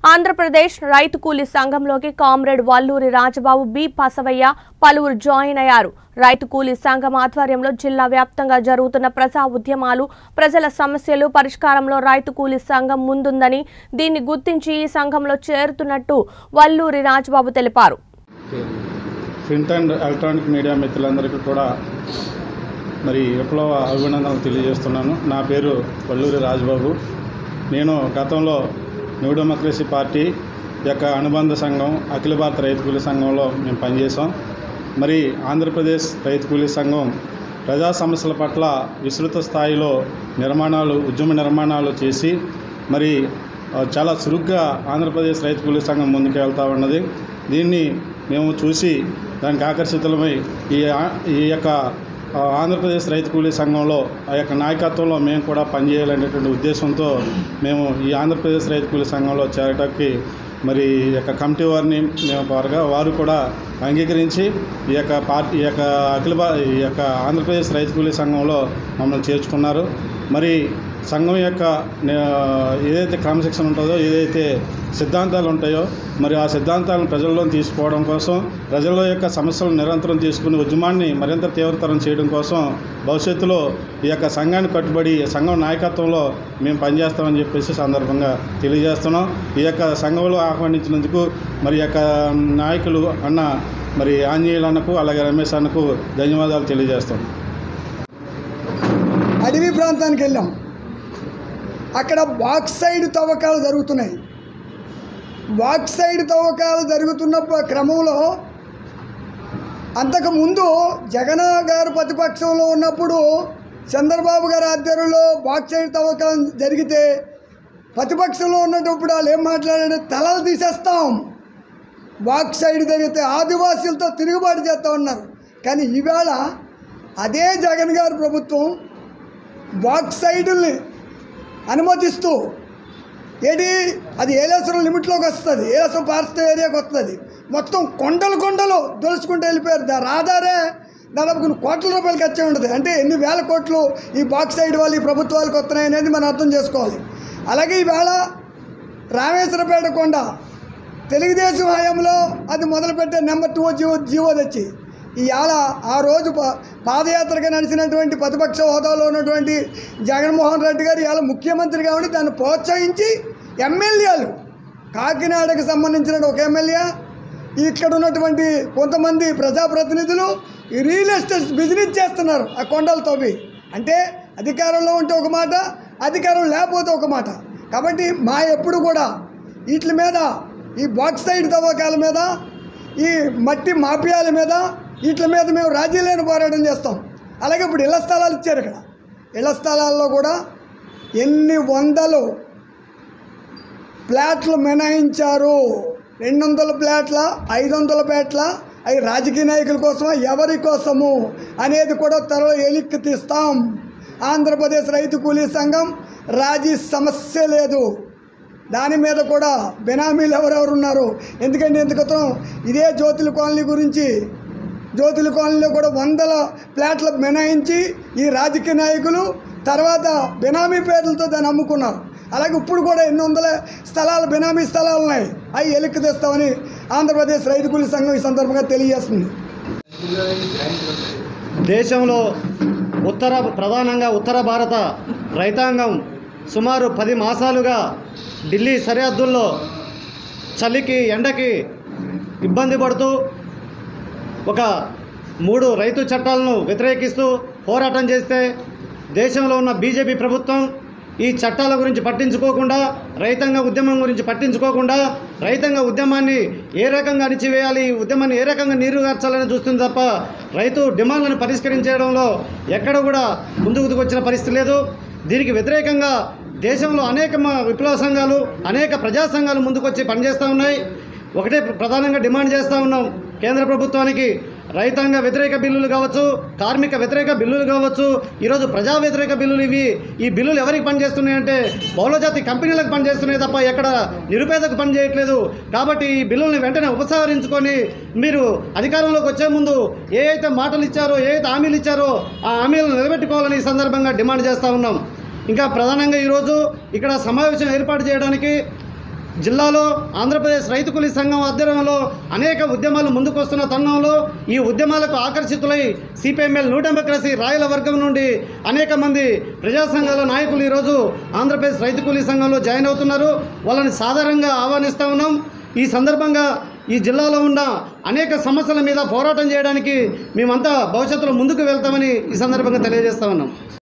ఆంధ్రప్రదేశ్ రైతు కూలీ సంఘంలోకి కామ్రేడ్ వల్లూరి రాజబాబు బి బసవయ్య పలువురు జాయిన్ అయ్యారు రైతు కూలీ సంఘం ఆధ్వర్యంలో జిల్లా వ్యాప్తంగా జరుగుతున్న ప్రజా ఉద్యమాలు ప్రజల సమస్యలు పరిష్కారంలో రైతు కూలీ సంఘం ముందుందని దీన్ని గుర్తించి ఈ సంఘంలో చేరుతున్నట్టు వల్లూరి రాజబాబు తెలిపారు ప్రింట్ అండ్ ఎలక్ట్రానిక్ మీడియా మిత్రులందరికీ కూడా మరి విప్లవ అభినందనలు తెలియజేస్తున్నాను నా పేరు వల్లూరి రాజబాబు నేను గతంలో న్యూ డెమోక్రసీ పార్టీ యొక్క అనుబంధ సంఘం అఖిల భారత రైతు కూలీ సంఘంలో మేము పనిచేసాం మరి ఆంధ్రప్రదేశ్ రైతు కూలీ సంఘం ప్రజా సమస్యల పట్ల విస్తృత స్థాయిలో నిర్మాణాలు ఉద్యమ నిర్మాణాలు చేసి మరి ఆ, చాలా చురుగ్గా ఆంధ్రప్రదేశ్ రైతు కూలీ సంఘం ముందుకు వెళ్తా ఉన్నది దీన్ని మేము చూసి దానికి ఆకర్షితులమై ఈ ఆ- ఈ యొక్క ఆ, ఆంధ్రప్రదేశ్ రైతు కూలీ సంఘంలో ఆ యొక్క నాయకత్వంలో మేము కూడా పనిచేయాలనేటువంటి ఉద్దేశంతో మేము ఈ ఆంధ్రప్రదేశ్ రైతు కూలీ సంఘంలో చేరటానికి మరి ఈ యొక్క కమిటీ వారిని మేము వారుగా వారు కూడా అంగీకరించి ఈ యొక్క పార్టీ ఈ యొక్క అఖిల భా ఈ యొక్క ఆంధ్రప్రదేశ్ రైతు కూలీ సంఘంలో మమ్మల్ని చేర్చుకున్నారు మరి సంఘం యొక్క నే- ఏదైతే క్రమశిక్షణ ఉంటుందో ఏదైతే సిద్ధాంతాలు ఉంటాయో మరి ఆ సిద్ధాంతాలను ప్రజల్లో తీసుకుపోవడం కోసం ప్రజల యొక్క సమస్యలను నిరంతరం తీసుకుని ఉద్యమాన్ని మరింత తీవ్రతరం చేయడం కోసం భవిష్యత్తులో ఈ యొక్క సంఘాన్ని కట్టుబడి సంఘం నాయకత్వంలో మేము పనిచేస్తామని చెప్పేసి సందర్భంగా తెలియజేస్తున్నాం ఈ యొక్క సంఘంలో ఆహ్వానించినందుకు మరి ఈ యొక్క నాయకులు అన్న మరి ఆంజనేయులు అన్నకు అలాగే రమేష్ అన్నకు ధన్యవాదాలు తెలియజేస్తాం అడవి ప్రాంతానికి వెళ్ళాం అక్కడ బాక్సైడ్ తవ్వకాలు జరుగుతున్నాయి బాక్సైడ్ తవ్వకాలు జరుగుతున్న ప- క్రమంలో అంతకుముందు జగన్ గారు ప్రతిపక్షంలో ఉన్నప్పుడు చంద్రబాబు గారి ఆధ్వర్యంలో బాక్సైడ్ తవ్వకాలు జరిగితే ప్రతిపక్షంలో ఉన్నప్పుడు వాళ్ళు ఏం మాట్లాడారు తలలు తీసేస్తాం బాక్సైడ్ జరిగితే ఆదివాసీలతో తిరుగుబాటు చేస్తా ఉన్నారు కానీ ఈవేళ అదే జగన్ గారి ప్రభుత్వం బాక్సైడుల్ని అనుమతిస్తూ ఏంటి అది ఏలేశ్వరం లిమిట్లోకి వస్తుంది ఏలేశ్వరం పార్టీ ఏరియాకి వస్తుంది మొత్తం కొండలు కొండలు దొలుచుకుంటూ వెళ్ళిపోయారు దా రాదారే దాదాపు కొన్ని కోట్ల రూపాయలు ఖర్చు అయి ఉంటుంది అంటే ఎన్ని వేల కోట్లు ఈ బాక్సైడ్ వాళ్ళు ఈ ప్రభుత్వాలకు వస్తున్నాయి అనేది మనం అర్థం చేసుకోవాలి అలాగే ఈవేళ రామేశ్వరపేట కొండ తెలుగుదేశం హయాంలో అది మొదలుపెట్టే నెంబర్ టూ జీవో జీవో తెచ్చి ఇవాళ ఆ రోజు ప పాదయాత్రగా నడిచినటువంటి ప్రతిపక్ష హోదాలో ఉన్నటువంటి జగన్మోహన్ రెడ్డి గారు ఇవాళ ముఖ్యమంత్రిగా ఉండి దాన్ని ప్రోత్సహించి ఎమ్మెల్యేలు కాకినాడకు సంబంధించిన ఒక ఎమ్మెల్యే ఇక్కడ ఉన్నటువంటి కొంతమంది ప్రజాప్రతినిధులు ఈ రియల్ ఎస్టేట్ బిజినెస్ చేస్తున్నారు ఆ కొండలు తవ్వి అంటే అధికారంలో ఉంటే ఒక మాట అధికారం లేకపోతే ఒక మాట కాబట్టి మా ఎప్పుడు కూడా వీటి మీద ఈ బాక్సైడ్ తవ్వకాల మీద ఈ మట్టి మాఫియాల మీద వీటి మీద మేము రాజీ లేని పోరాటం చేస్తాం అలాగే ఇప్పుడు ఇళ్ల స్థలాలు ఇచ్చారు ఇక్కడ ఇళ్ల స్థలాల్లో కూడా ఎన్ని వందలు ప్లాట్లు మినహాయించారు రెండు వందల ప్లాట్ల ఐదు వందల ప్లాట్ల అవి రాజకీయ నాయకుల కోసమా ఎవరి కోసము అనేది కూడా త్వరలో ఎలిక్కి తీస్తాం ఆంధ్రప్రదేశ్ రైతు కూలీ సంఘం రాజీ సమస్య లేదు దాని మీద కూడా బెనామీలు ఎవరెవరు ఉన్నారు ఎందుకంటే ఇంతకతం ఇదే జ్యోతుల కాలనీ గురించి జ్యోతుల కాలనీలో కూడా వందల ప్లాట్ల మినహాయించి ఈ రాజకీయ నాయకులు తర్వాత బెనామీ పేర్లతో దాన్ని అమ్ముకున్నారు అలాగే ఇప్పుడు కూడా ఎన్ని వందల స్థలాలు బెనామీ స్థలాలు ఉన్నాయి అవి ఎలిక్కి తెస్తామని ఆంధ్రప్రదేశ్ రైతు కూలీ సంఘం ఈ సందర్భంగా తెలియజేస్తుంది దేశంలో ఉత్తర ప్రధానంగా ఉత్తర భారత రైతాంగం సుమారు పది మాసాలుగా ఢిల్లీ సరిహద్దుల్లో చలికి ఎండకి ఇబ్బంది పడుతూ ఒక మూడు రైతు చట్టాలను వ్యతిరేకిస్తూ పోరాటం చేస్తే దేశంలో ఉన్న బీజేపీ ప్రభుత్వం ఈ చట్టాల గురించి పట్టించుకోకుండా రైతాంగ ఉద్యమం గురించి పట్టించుకోకుండా రైతాంగ ఉద్యమాన్ని ఏ రకంగా అణిచివేయాలి ఈ ఉద్యమాన్ని ఏ రకంగా నీరుగార్చాలని చూస్తుంది తప్ప రైతు డిమాండ్లను పరిష్కరించడంలో ఎక్కడ కూడా ముందుకు వచ్చిన పరిస్థితి లేదు దీనికి వ్యతిరేకంగా దేశంలో అనేక మ- విప్లవ సంఘాలు అనేక ప్రజా సంఘాలు ముందుకొచ్చి పనిచేస్తూ ఉన్నాయి ఒకటే ప్రధానంగా డిమాండ్ చేస్తూ ఉన్నాం కేంద్ర ప్రభుత్వానికి రైతాంగ వ్యతిరేక బిల్లులు కావచ్చు కార్మిక వ్యతిరేక బిల్లులు కావచ్చు ఈరోజు ప్రజా వ్యతిరేక బిల్లులు ఇవి ఈ బిల్లులు ఎవరికి పనిచేస్తున్నాయంటే బహుళజాతి కంపెనీలకు పనిచేస్తున్నాయి తప్ప ఎక్కడ నిరుపేదకు పనిచేయట్లేదు కాబట్టి ఈ బిల్లుల్ని వెంటనే ఉపసంహరించుకొని మీరు అధికారంలోకి వచ్చే ముందు ఏ అయితే మాటలు ఇచ్చారో ఏ అయితే హామీలు ఇచ్చారో ఆ హామీలను నిలబెట్టుకోవాలని ఈ సందర్భంగా డిమాండ్ చేస్తూ ఉన్నాం ఇంకా ప్రధానంగా ఈరోజు ఇక్కడ సమావేశం ఏర్పాటు చేయడానికి జిల్లాలో ఆంధ్రప్రదేశ్ రైతు కూలీ సంఘం ఆధ్వర్యంలో అనేక ఉద్యమాలు ముందుకొస్తున్న తరుణంలో ఈ ఉద్యమాలకు ఆకర్షితులై సిపిఎంఎల్ న్యూ డెమోక్రసీ రాయల వర్గం నుండి అనేక మంది ప్రజా సంఘాల నాయకులు ఈరోజు ఆంధ్రప్రదేశ్ రైతు కూలీ సంఘంలో జాయిన్ అవుతున్నారు వాళ్ళని సాధారణంగా ఆహ్వానిస్తూ ఉన్నాం ఈ సందర్భంగా ఈ జిల్లాలో ఉన్న అనేక సమస్యల మీద పోరాటం చేయడానికి మేమంతా భవిష్యత్తులో ముందుకు వెళ్తామని ఈ సందర్భంగా తెలియజేస్తా ఉన్నాం